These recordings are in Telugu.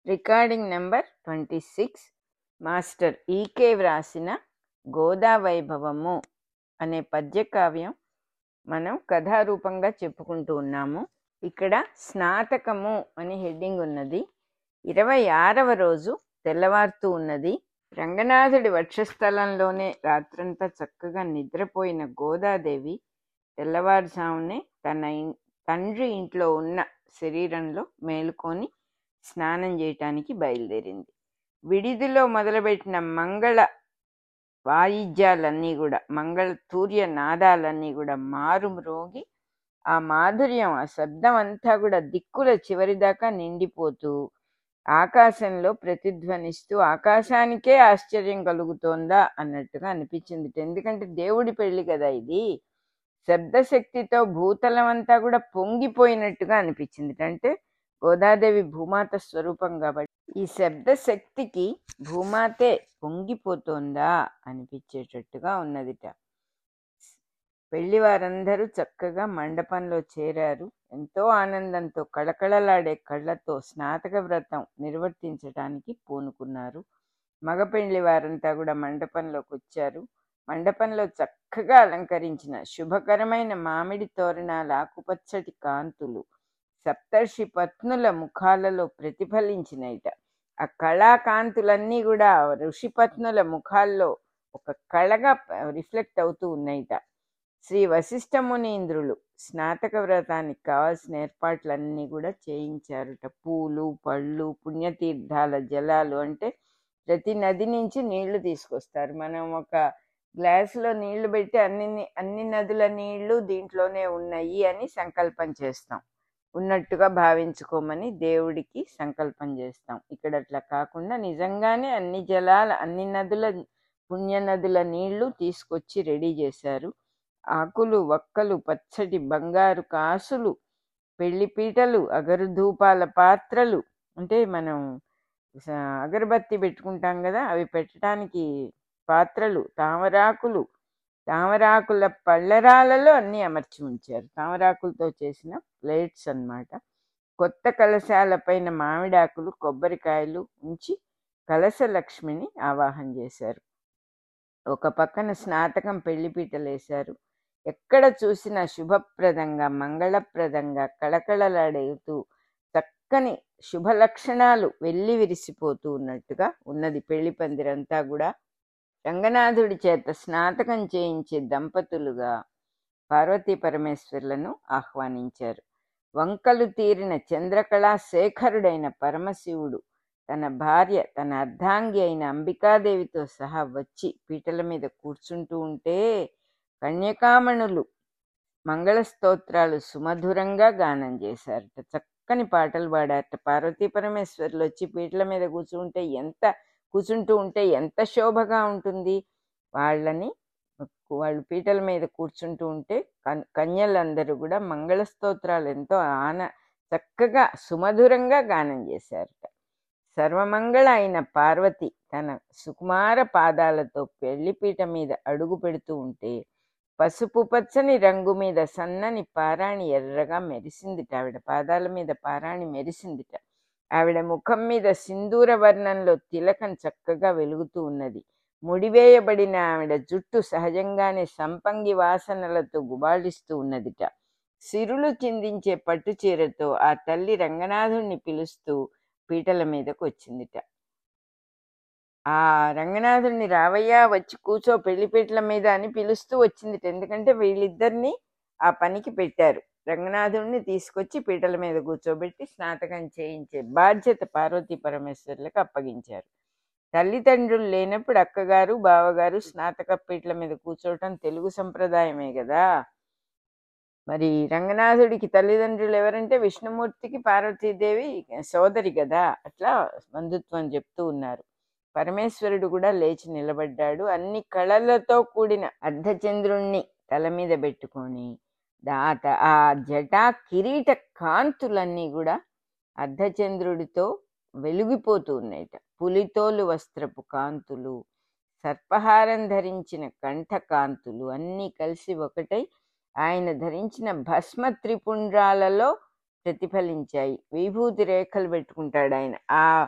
recording number twenty six master ఈకే వ్రాసిన గోదా వైభవము అనే పద్యకావ్యం మనం కథారూపంగా చెప్పుకుంటూ ఉన్నాము ఇక్కడ స్నాతకము అని హెడ్డింగ్ ఉన్నది ఇరవై ఆరవ రోజు తెల్లవారుతూ ఉన్నది రంగనాథుడి వక్షస్థలంలోనే రాత్రంతా చక్కగా నిద్రపోయిన గోదాదేవి తెల్లవారుజామునే తన ఇన్- తండ్రి ఇంట్లో ఉన్న శరీరంలో మేలుకొని స్నానం చేయటానికి బయలుదేరింది విడిదిలో మొదలుపెట్టిన మంగళ వాయిద్యాలన్నీ కూడా మంగళ తూర్య నాదాలన్నీ కూడా మారు మ్రోగి ఆ మాధుర్యం ఆ శబ్దం అంతా కూడా దిక్కుల చివరిదాకా నిండిపోతూ ఆకాశంలో ప్రతిధ్వనిస్తూ ఆకాశానికే ఆశ్చర్యం కలుగుతోందా అన్నట్టుగా అనిపించింది ఎందుకంటే దేవుడి పెళ్లి కదా ఇది శబ్దశక్తితో భూతలం అంతా కూడా పొంగిపోయినట్టుగా అనిపించింది అంటే గోదాదేవి భూమాత స్వరూపం కాబట్టి ఈ శబ్ద శక్తికి భూమాతే పొంగిపోతోందా అనిపించేటట్టుగా ఉన్నదిట పెళ్లి వారందరూ చక్కగా మండపంలో చేరారు ఎంతో ఆనందంతో కళకళలాడే కళ్ళతో స్నాతక వ్రతం నిర్వర్తించడానికి పూనుకున్నారు మగ పెళ్లి వారంతా కూడా మండపంలోకి వచ్చారు మండపంలో చక్కగా అలంకరించిన శుభకరమైన మామిడి తోరణాల ఆకుపచ్చటి కాంతులు సప్తర్షి పత్నుల ముఖాలలో ప్రతిఫలించినయిట ఆ కళాకాంతులన్నీ కూడా ఋషిపత్నుల ముఖాల్లో ఒక కళగా రిఫ్లెక్ట్ అవుతూ ఉన్నాయిట శ్రీ వశిష్ఠ మునీంద్రులు స్నాతక వ్రతానికి కావాల్సిన ఏర్పాట్లన్నీ కూడా చేయించారుట పూలు పళ్ళు పుణ్యతీర్థాల జలాలు అంటే ప్రతి నది నుంచి నీళ్లు తీసుకొస్తారు మనం ఒక గ్లాసులో నీళ్లు పెట్టి అన్ని అన్ని నదుల నీళ్లు దీంట్లోనే ఉన్నాయి అని సంకల్పం చేస్తాం ఉన్నట్టుగా భావించుకోమని దేవుడికి సంకల్పం చేస్తాం ఇక్కడ అట్లా కాకుండా నిజంగానే అన్ని జలాల అన్ని నదుల పుణ్య నదుల నీళ్లు తీసుకొచ్చి రెడీ చేశారు ఆకులు వక్కలు పచ్చటి బంగారు కాసులు పెళ్లి పీటలు అగరుధూపాల పాత్రలు అంటే మనం స- అగరబత్తి పెట్టుకుంటాం కదా అవి పెట్టడానికి పాత్రలు తామరాకులు తామరాకుల పళ్ళరాలలో అన్నీ అమర్చి ఉంచారు తామరాకులతో చేసిన ప్లేట్స్ అన్నమాట కొత్త కలశాల పైన మామిడాకులు కొబ్బరికాయలు ఉంచి కలశ లక్ష్మిని ఆవాహన చేశారు ఒక పక్కన స్నాతకం పెళ్లిపీటలు వేశారు ఎక్కడ చూసినా శుభప్రదంగా మంగళప్రదంగా కళకళలాడుతూ చక్కని శుభ లక్షణాలు వెళ్ళి విరిసిపోతూ ఉన్నట్టుగా ఉన్నది పెళ్లి పందిరంతా కూడా రంగనాథుడి చేత స్నాతకం చేయించే దంపతులుగా పార్వతీ పరమేశ్వర్లను ఆహ్వానించారు వంకలు తీరిన చంద్రకళా శేఖరుడైన పరమశివుడు తన భార్య తన అర్ధాంగి అయిన అంబికాదేవితో సహా వచ్చి పీటల మీద కూర్చుంటూ ఉంటే కన్యకామణులు మంగళ స్తోత్రాలు సుమధురంగా గానం చేశారట చక్కని పాటలు పాడారట పార్వతీ పరమేశ్వర్లు వచ్చి పీటల మీద కూర్చుంటే ఎంత కూర్చుంటూ ఉంటే ఎంత శోభగా ఉంటుంది వాళ్ళని వాళ్ళు పీటల మీద కూర్చుంటూ ఉంటే కన్ కన్యలందరూ కూడా మంగళ స్తోత్రాలు ఎంతో ఆన చక్కగా సుమధురంగా గానం చేశారట సర్వమంగళ అయిన పార్వతి తన సుకుమార పాదాలతో పెళ్లిపీట మీద అడుగు పెడుతూ ఉంటే పసుపు పచ్చని రంగు మీద సన్నని పారాణి ఎర్రగా మెరిసిందిట ఆవిడ పాదాల మీద పారాణి మెరిసిందిట ఆవిడ ముఖం మీద సింధూర వర్ణంలో తిలకం చక్కగా వెలుగుతూ ఉన్నది ముడివేయబడిన ఆవిడ జుట్టు సహజంగానే సంపంగి వాసనలతో గుబాళిస్తూ ఉన్నదిట సిరులు చిందించే పట్టు చీరతో ఆ తల్లి రంగనాథుణ్ణి పిలుస్తూ పీటల మీదకు వచ్చిందిట ఆ రంగనాథుడిని రావయ్యా వచ్చి కూర్చో పెళ్లిపీటల మీద అని పిలుస్తూ వచ్చిందిట ఎందుకంటే వీళ్ళిద్దరిని ఆ పనికి పెట్టారు రంగనాథుడిని తీసుకొచ్చి పీటల మీద కూర్చోబెట్టి స్నాతకం చేయించే బాధ్యత పార్వతీ పరమేశ్వర్లకు అప్పగించారు తల్లిదండ్రులు లేనప్పుడు అక్కగారు బావగారు స్నాతక పీటల మీద కూర్చోవటం తెలుగు సంప్రదాయమే కదా మరి రంగనాథుడికి తల్లిదండ్రులు ఎవరంటే విష్ణుమూర్తికి పార్వతీదేవి సోదరి కదా అట్లా బంధుత్వం చెప్తూ ఉన్నారు పరమేశ్వరుడు కూడా లేచి నిలబడ్డాడు అన్ని కళలతో కూడిన అర్ధచంద్రుణ్ణి తల మీద పెట్టుకొని దాత ఆ జటా కిరీట కాంతులన్నీ కూడా అర్ధచంద్రుడితో వెలిగిపోతూ ఉన్నాయిట పులితోలు వస్త్రపు కాంతులు సర్పహారం ధరించిన కంఠ కాంతులు అన్నీ కలిసి ఒకటై ఆయన ధరించిన భస్మ త్రిపుండ్రాలలో ప్రతిఫలించాయి విభూతి రేఖలు పెట్టుకుంటాడు ఆయన ఆ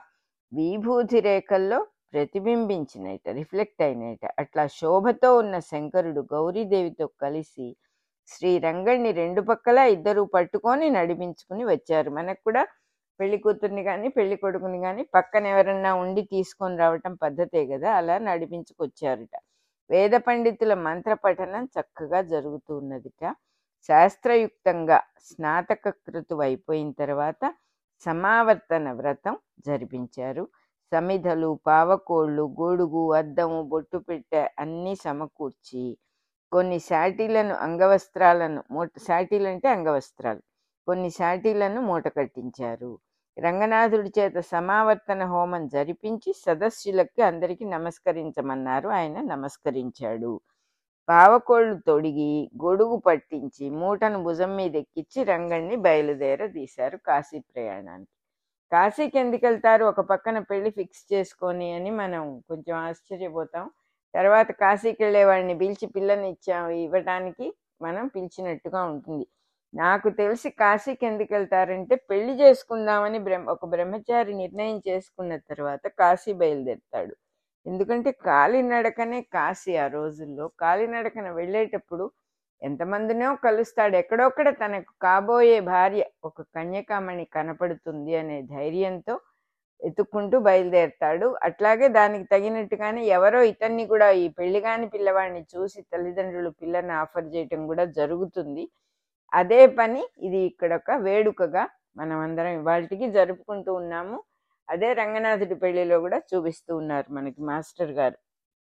విభూతి రేఖల్లో ప్రతిబింబించినట రిఫ్లెక్ట్ అయినట అట్లా శోభతో ఉన్న శంకరుడు గౌరీదేవితో కలిసి శ్రీ రంగణ్ణి రెండు పక్కల ఇద్దరు పట్టుకొని నడిపించుకుని వచ్చారు మనకు కూడా పెళ్లి కూతుర్ని కానీ పెళ్లి కొడుకుని కానీ పక్కన ఎవరన్నా ఉండి తీసుకొని రావటం పద్ధతే కదా అలా నడిపించుకొచ్చారుట వేద పండితుల మంత్ర పఠనం చక్కగా జరుగుతూ ఉన్నదిట శాస్త్రయుక్తంగా స్నాతక కృతు అయిపోయిన తర్వాత సమావర్తన వ్రతం జరిపించారు సమిధలు పావకోళ్ళు గొడుగు అద్దము బొట్టు పెట్టె అన్నీ సమకూర్చి కొన్ని శాటీలను అంగవస్త్రాలను మూట శాటీలు అంటే అంగవస్త్రాలు కొన్ని శాటీలను మూట కట్టించారు రంగనాథుడి చేత సమావర్తన హోమం జరిపించి సదస్సులకి అందరికీ నమస్కరించమన్నారు ఆయన నమస్కరించాడు పావకోళ్ళు తొడిగి గొడుగు పట్టించి మూటను భుజం మీద ఎక్కించి రంగణ్ణి బయలుదేరదీశారు కాశీ ప్రయాణానికి కాశీకి ఎందుకు వెళ్తారు ఒక పక్కన పెళ్లి ఫిక్స్ చేసుకొని అని మనం కొంచెం ఆశ్చర్యపోతాం తర్వాత కాశీకి వెళ్ళే వాడిని పిలిచి పిల్లని ఇచ్చాం ఇవ్వడానికి మనం పిలిచినట్టుగా ఉంటుంది నాకు తెలిసి కాశీకి ఎందుకు వెళ్తారంటే పెళ్లి చేసుకుందామని బ్రహ్మ ఒక బ్రహ్మచారి నిర్ణయం చేసుకున్న తర్వాత కాశీ బయలుదేరుతాడు ఎందుకంటే కాలినడకనే కాశీ ఆ రోజుల్లో కాలినడకన వెళ్ళేటప్పుడు ఎంతమందినో కలుస్తాడు ఎక్కడొక్కడ తనకు కాబోయే భార్య ఒక కన్యకామణి కనపడుతుంది అనే ధైర్యంతో ఎత్తుక్కుంటూ బయలుదేరతాడు అట్లాగే దానికి తగినట్టుగానే ఎవరో ఇతన్ని కూడా ఈ పెళ్లి కాని పిల్లవాడిని చూసి తల్లిదండ్రులు పిల్లని ఆఫర్ చేయటం కూడా జరుగుతుంది అదే పని ఇది ఇక్కడ ఒక వేడుకగా మనం అందరం ఇవాళకి జరుపుకుంటూ ఉన్నాము అదే రంగనాథుడి పెళ్లిలో కూడా చూపిస్తూ ఉన్నారు మనకి మాస్టర్ గారు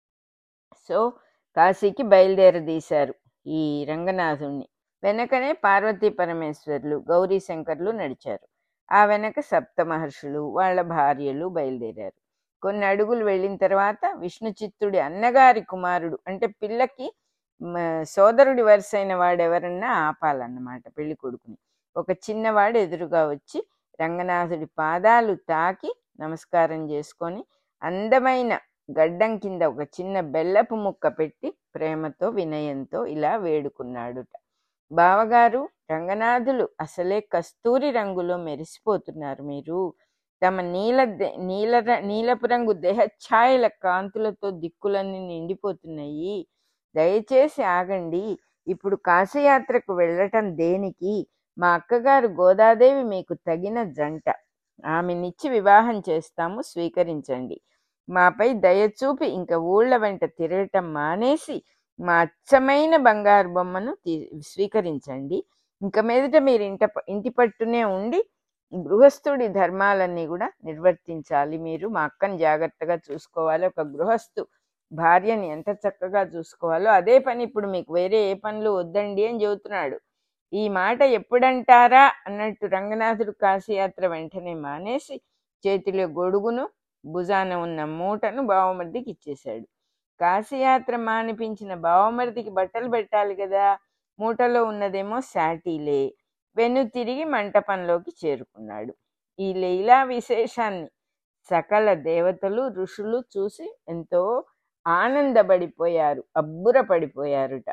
సో కాశీకి బయలుదేరదీశారు ఈ రంగనాథుణ్ణి వెనకనే పార్వతీ పరమేశ్వర్లు గౌరీ శంకర్లు నడిచారు ఆ వెనక సప్త మహర్షులు వాళ్ళ భార్యలు బయలుదేరారు కొన్ని అడుగులు వెళ్ళిన తర్వాత విష్ణు చిత్తుడి అన్నగారి కుమారుడు అంటే పిల్లకి మ, సోదరుడి వరుసైన వాడెవరన్నా ఆపాలన్నమాట పెళ్లి కొడుకుని ఒక చిన్నవాడు ఎదురుగా వచ్చి రంగనాథుడి పాదాలు తాకి నమస్కారం చేసుకొని అందమైన గడ్డం కింద ఒక చిన్న బెల్లపు ముక్క పెట్టి ప్రేమతో వినయంతో ఇలా వేడుకున్నాడుట బావగారు రంగనాథులు అసలే కస్తూరి రంగులో మెరిసిపోతున్నారు మీరు తమ నీల దే- నీల ర- నీలపు రంగు దేహఛాయల కాంతులతో దిక్కులన్నీ నిండిపోతున్నాయి దయచేసి ఆగండి ఇప్పుడు కాశయాత్రకు వెళ్ళటం దేనికి మా అక్కగారు గోదాదేవి మీకు తగిన జంట ఆమెనిచ్చి వివాహం చేస్తాము స్వీకరించండి మాపై దయచూపి ఇంక ఊళ్ళ వెంట తిరగటం మానేసి మా అచ్చమైన బంగారు బొమ్మను తీ- స్వీకరించండి ఇంక మీదట మీరు ఇంట ఇంటి పట్టునే ఉండి గృహస్థుడి ధర్మాలన్నీ కూడా నిర్వర్తించాలి మీరు మా అక్కని జాగ్రత్తగా చూసుకోవాలి ఒక గృహస్థు భార్యని ఎంత చక్కగా చూసుకోవాలో అదే పని ఇప్పుడు మీకు వేరే ఏ పనులు వద్దండి అని చెబుతున్నాడు ఈ మాట ఎప్పుడంటారా అన్నట్టు రంగనాథుడు కాశీయాత్ర వెంటనే మానేసి చేతిలో గొడుగును భుజాన ఉన్న మూటను బావమరిదికి ఇచ్చేశాడు కాశీయాత్ర మానిపించిన బావమరిదికి బట్టలు పెట్టాలి కదా మూటలో ఉన్నదేమో శాటీలే వెను తిరిగి మంటపంలోకి చేరుకున్నాడు ఈ లీలా విశేషాన్ని సకల దేవతలు ఋషులు చూసి ఎంతో ఆనందపడిపోయారు అబ్బురపడిపోయారుట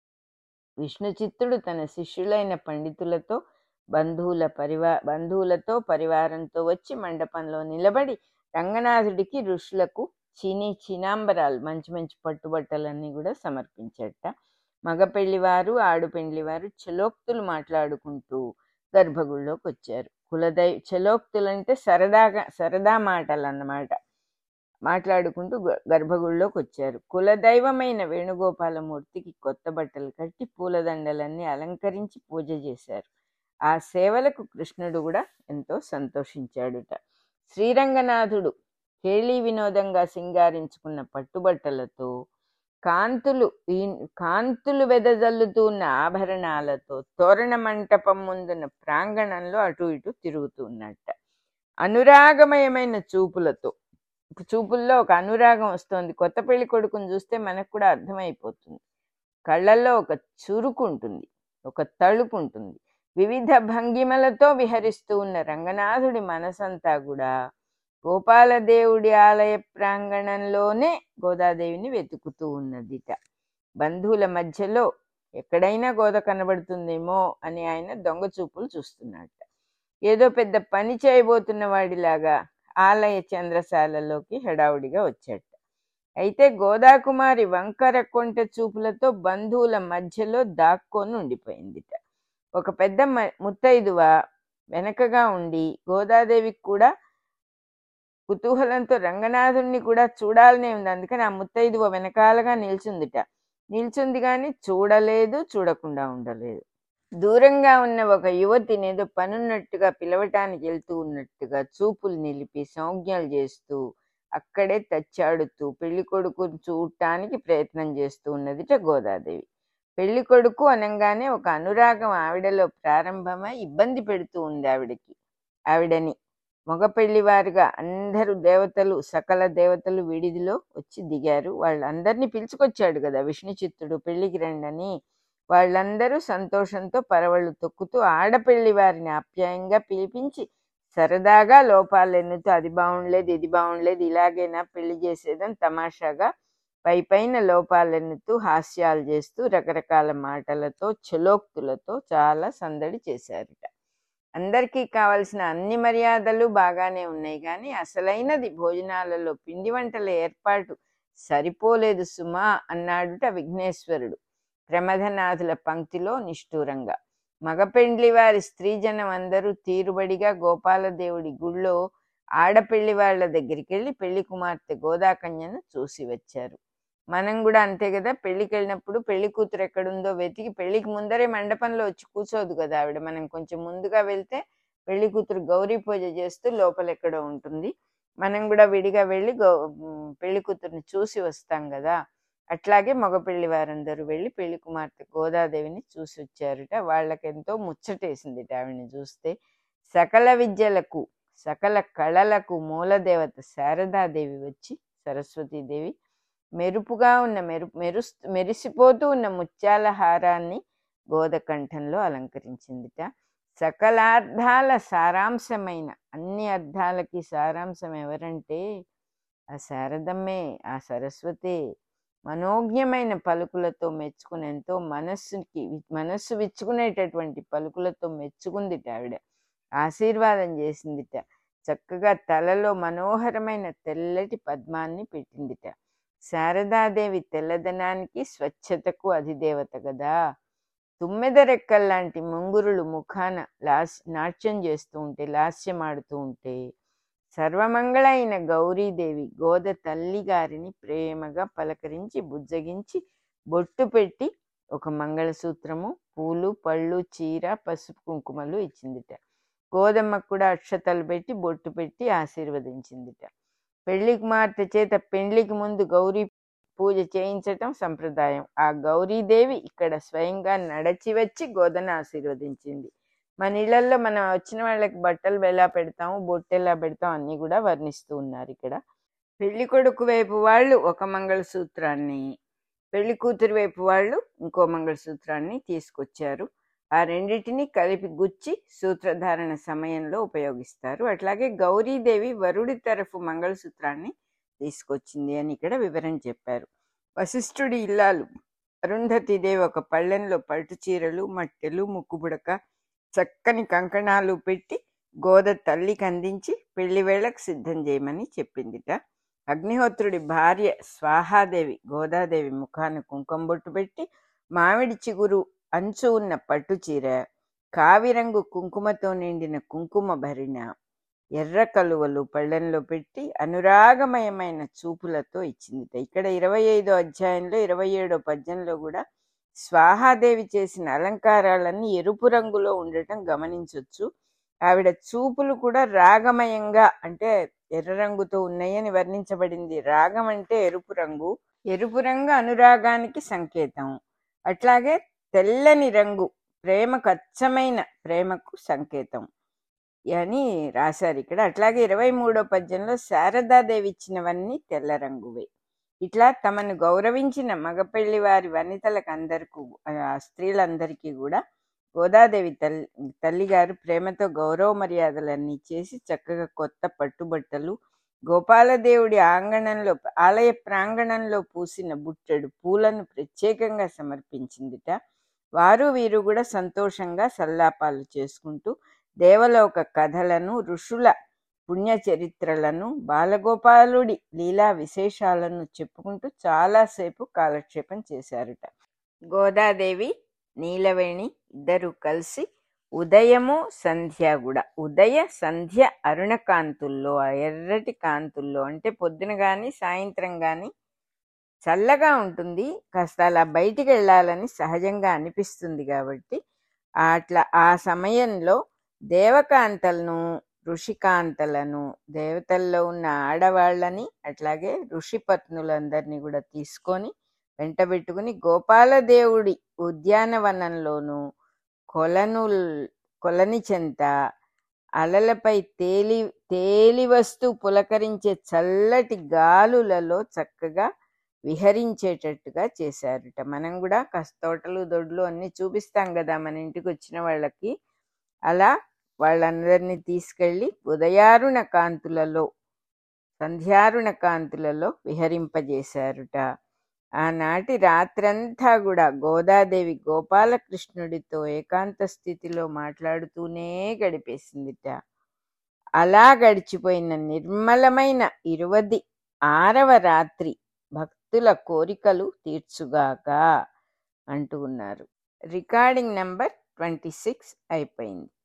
విష్ణు చిత్తుడు తన శిష్యులైన పండితులతో బంధువుల పరివా బంధువులతో పరివారంతో వచ్చి మండపంలో నిలబడి రంగనాథుడికి ఋషులకు చీనీ చీనాంబరాలు మంచి మంచి పట్టుబట్టలన్నీ కూడా సమర్పించట మగ పెళ్లివారు ఆడు పెళ్లివారు చలోక్తులు మాట్లాడుకుంటూ గర్భగుడిలోకి వచ్చారు కులదై చలోక్తులంటే సరదాగా సరదా మాటలు అన్నమాట మాట్లాడుకుంటూ గ- గర్భగుడిలోకి వచ్చారు కులదైవమైన వేణుగోపాలమూర్తికి కొత్త బట్టలు కట్టి పూలదండలన్నీ అలంకరించి పూజ చేశారు ఆ సేవలకు కృష్ణుడు కూడా ఎంతో సంతోషించాడుట శ్రీరంగనాథుడు కేళీ వినోదంగా సింగారించుకున్న పట్టుబట్టలతో కాంతులు ఈ- కాంతులు వెదజల్లుతూ ఉన్న ఆభరణాలతో తోరణ మంటపం ముందున్న ప్రాంగణంలో అటు ఇటు తిరుగుతూ ఉన్నట్ట అనురాగమయమైన చూపులతో చూపుల్లో ఒక అనురాగం వస్తుంది కొత్త పెళ్లి కొడుకుని చూస్తే మనకు కూడా అర్థమైపోతుంది కళ్ళల్లో ఒక చురుకు ఉంటుంది ఒక తళుకు ఉంటుంది వివిధ భంగిమలతో విహరిస్తూ ఉన్న రంగనాథుడి మనసంతా కూడా గోపాలదేవుడి ఆలయ ప్రాంగణంలోనే గోదాదేవిని వెతుకుతూ ఉన్నదిట బంధువుల మధ్యలో ఎక్కడైనా గోద కనబడుతుందేమో అని ఆయన దొంగ చూపులు చూస్తున్నట్ట ఏదో పెద్ద పని చేయబోతున్న వాడిలాగా ఆలయ చంద్రశాలలోకి హడావుడిగా వచ్చాడు అయితే గోదాకుమారి వంకర కొంట చూపులతో బంధువుల మధ్యలో దాక్కొని ఉండిపోయిందిట ఒక పెద్ద మ- ముత్తైదువ వెనకగా ఉండి గోదాదేవికి కూడా కుతూహలంతో రంగనాథుణ్ణి కూడా చూడాలనే ఉంది అందుకని ఆ ముత్తైదువ వెనకాలగా నిల్చుందిట నిల్చుంది కానీ చూడలేదు చూడకుండా ఉండలేదు దూరంగా ఉన్న ఒక యువతిని ఏదో పనున్నట్టుగా పిలవటానికి వెళ్తూ ఉన్నట్టుగా చూపులు నిలిపి సంజ్ఞలు చేస్తూ అక్కడే తచ్చాడుతూ పెళ్లి కొడుకుని చూడటానికి ప్రయత్నం చేస్తూ ఉన్నదిట గోదాదేవి పెళ్లి కొడుకు అనగానే ఒక అనురాగం ఆవిడలో ప్రారంభమై ఇబ్బంది పెడుతూ ఉంది ఆవిడకి ఆవిడని మగ పెళ్లివారుగా అందరూ దేవతలు సకల దేవతలు విడిదిలో వచ్చి దిగారు వాళ్ళందరినీ పిలుచుకొచ్చాడు కదా విష్ణు చిత్తుడు పెళ్లికి రండని వాళ్ళందరూ సంతోషంతో పరవళ్ళు తొక్కుతూ ఆడపెళ్లి వారిని ఆప్యాయంగా పిలిపించి సరదాగా లోపాలు ఎన్నుతూ అది బాగుండలేదు ఇది బాగుండలేదు ఇలాగైనా పెళ్లి చేసేదని తమాషాగా పై పైన లోపాలు ఎన్నుతూ హాస్యాలు చేస్తూ రకరకాల మాటలతో చలోక్తులతో చాలా సందడి చేశారట అందరికీ కావలసిన అన్ని మర్యాదలు బాగానే ఉన్నాయి కానీ అసలైనది భోజనాలలో పిండి వంటల ఏర్పాటు సరిపోలేదు సుమా అన్నాడుట విఘ్నేశ్వరుడు ప్రమథనాథుల పంక్తిలో నిష్ఠూరంగా మగ పెండ్లి వారి స్త్రీజనం అందరూ తీరుబడిగా గోపాలదేవుడి గుళ్ళో ఆడపెళ్లి వాళ్ళ దగ్గరికి వెళ్ళి పెళ్లి కుమార్తె గోదాకన్యను చూసి వచ్చారు మనం కూడా అంతే కదా పెళ్లికి వెళ్ళినప్పుడు పెళ్లి కూతురు ఎక్కడుందో వెతికి పెళ్లికి ముందరే మండపంలో వచ్చి కూర్చోదు కదా ఆవిడ మనం కొంచెం ముందుగా వెళ్తే పెళ్లి కూతురు గౌరీ పూజ చేస్తూ లోపల ఎక్కడో ఉంటుంది మనం కూడా విడిగా వెళ్ళి గౌ ఉమ్, పెళ్లి కూతుర్ని చూసి వస్తాం కదా అట్లాగే మగ పెళ్లి వారందరూ వెళ్ళి పెళ్లి కుమార్తె గోదాదేవిని చూసి వచ్చారట వాళ్ళకెంతో ముచ్చటేసిందిట ఆవిడని చూస్తే సకల విద్యలకు సకల కళలకు మూలదేవత శారదాదేవి వచ్చి సరస్వతీదేవి మెరుపుగా ఉన్న మెరు మెరు మెరిసిపోతూ ఉన్న ముత్యాల హారాన్ని గోదకంఠంలో అలంకరించిందిట సకలార్థాల సారాంశమైన అన్ని అర్థాలకి సారాంశం ఎవరంటే ఆ శారదమ్మే ఆ సరస్వతే మనోజ్ఞమైన పలుకులతో మెచ్చుకుని ఎంతో మనస్సుకి మనస్సు విచ్చుకునేటటువంటి పలుకులతో మెచ్చుకుందిట ఆవిడ ఆశీర్వాదం చేసిందిట చక్కగా తలలో మనోహరమైన తెల్లటి పద్మాన్ని పెట్టిందిట శారదాదేవి తెల్లదనానికి స్వచ్ఛతకు అధిదేవత కదా తుమ్మెద రెక్కల్లాంటి ముంగురులు ముఖాన లాస్ నాట్యం చేస్తూ ఉంటే లాస్యమాడుతూ ఉంటే సర్వమంగళ అయిన గౌరీదేవి గోద తల్లి గారిని ప్రేమగా పలకరించి బుజ్జగించి బొట్టు పెట్టి ఒక మంగళసూత్రము పూలు పళ్ళు చీర పసుపు కుంకుమలు ఇచ్చిందిట గోదమ్మకు కూడా అక్షతలు పెట్టి బొట్టు పెట్టి ఆశీర్వదించిందిట పెళ్లి కుమార్తె చేత పెళ్లికి ముందు గౌరీ పూజ చేయించటం సంప్రదాయం ఆ గౌరీదేవి ఇక్కడ స్వయంగా నడచి వచ్చి గోదను ఆశీర్వదించింది మన ఇళ్లలో మనం వచ్చిన వాళ్ళకి బట్టలు ఎలా పెడతాము బొట్టు ఎలా పెడతాం అన్ని కూడా వర్ణిస్తూ ఉన్నారు ఇక్కడ పెళ్లి కొడుకు వైపు వాళ్ళు ఒక మంగళసూత్రాన్ని పెళ్లి కూతురు వైపు వాళ్ళు ఇంకో మంగళసూత్రాన్ని తీసుకొచ్చారు ఆ రెండింటిని కలిపి గుచ్చి సూత్రధారణ సమయంలో ఉపయోగిస్తారు అట్లాగే గౌరీదేవి వరుడి తరఫు మంగళసూత్రాన్ని తీసుకొచ్చింది అని ఇక్కడ వివరం చెప్పారు వశిష్ఠుడి ఇల్లాలు అరుంధతీదేవి ఒక పళ్ళెంలో పట్టు చీరలు మట్టెలు ముక్కుబుడక చక్కని కంకణాలు పెట్టి గోద తల్లికి అందించి పెళ్లి వేళకు సిద్ధం చేయమని చెప్పిందిట అగ్నిహోత్రుడి భార్య స్వాహాదేవి గోదాదేవి ముఖాన కుంకుమ బొట్టు పెట్టి మామిడి చిగురు అంచు ఉన్న పట్టు చీర కావిరంగు కుంకుమతో నిండిన కుంకుమ భరిణ ఎర్ర కలువలు పళ్ళెంలో పెట్టి అనురాగమయమైన చూపులతో ఇచ్చిందిట ఇక్కడ ఇరవై ఐదో అధ్యాయంలో ఇరవై ఏడో పద్యంలో కూడా స్వాహాదేవి చేసిన అలంకారాలన్నీ ఎరుపు రంగులో ఉండటం గమనించవచ్చు ఆవిడ చూపులు కూడా రాగమయంగా అంటే ఎర్ర రంగుతో ఉన్నాయని వర్ణించబడింది రాగం అంటే ఎరుపు రంగు ఎరుపు రంగు అనురాగానికి సంకేతం అట్లాగే తెల్లని రంగు ప్రేమకు అచ్చమైన ప్రేమకు సంకేతం అని రాశారు ఇక్కడ అట్లాగే ఇరవై మూడో పద్యంలో శారదాదేవి ఇచ్చినవన్నీ తెల్ల రంగువే ఇట్లా తమను గౌరవించిన మగపెళ్లి వారి వనితలకు అందరికీ ఆ స్త్రీలందరికీ కూడా గోదాదేవి తల్లి తల్లిగారు ప్రేమతో గౌరవ మర్యాదలన్నీ చేసి చక్కగా కొత్త పట్టుబట్టలు గోపాలదేవుడి ఆంగణంలో ఆలయ ప్రాంగణంలో పూసిన బుట్టెడు పూలను ప్రత్యేకంగా సమర్పించిందిట వారు వీరు కూడా సంతోషంగా సల్లాపాలు చేసుకుంటూ దేవలోక కథలను ఋషుల పుణ్య చరిత్రలను బాలగోపాలుడి లీలా విశేషాలను చెప్పుకుంటూ చాలాసేపు కాలక్షేపం చేశారట గోదాదేవి నీలవేణి ఇద్దరు కలిసి ఉదయము సంధ్య కూడా ఉదయ సంధ్య అరుణ కాంతుల్లో ఆ ఎర్రటి కాంతుల్లో అంటే పొద్దున కానీ సాయంత్రం కానీ చల్లగా ఉంటుంది కాస్త అలా బయటికి వెళ్ళాలని సహజంగా అనిపిస్తుంది కాబట్టి అట్లా ఆ సమయంలో దేవకాంతలను ఋషికాంతలను దేవతల్లో ఉన్న ఆడవాళ్ళని అట్లాగే ఋషిపత్నులందరినీ కూడా తీసుకొని వెంటబెట్టుకుని గోపాలదేవుడి ఉద్యానవనంలోను కొలను కొలని చెంత అలలపై తేలి తేలి వస్తూ పులకరించే చల్లటి గాలులలో చక్కగా విహరించేటట్టుగా చేశారట మనం కూడా కాస్త తోటలు దొడ్లు అన్ని చూపిస్తాం కదా మన ఇంటికి వచ్చిన వాళ్ళకి అలా వాళ్ళందరినీ తీసుకెళ్ళి ఉదయారుణ కాంతులలో సంధ్యారుణ కాంతులలో విహరింపజేశారుట ఆనాటి రాత్రంతా కూడా గోదాదేవి గోపాలకృష్ణుడితో ఏకాంత స్థితిలో మాట్లాడుతూనే గడిపేసిందిట అలా గడిచిపోయిన నిర్మలమైన ఇరువది ఆరవ రాత్రి భక్తుల కోరికలు తీర్చుగాక అంటూ ఉన్నారు రికార్డింగ్ నెంబర్ ట్వంటీ సిక్స్ అయిపోయింది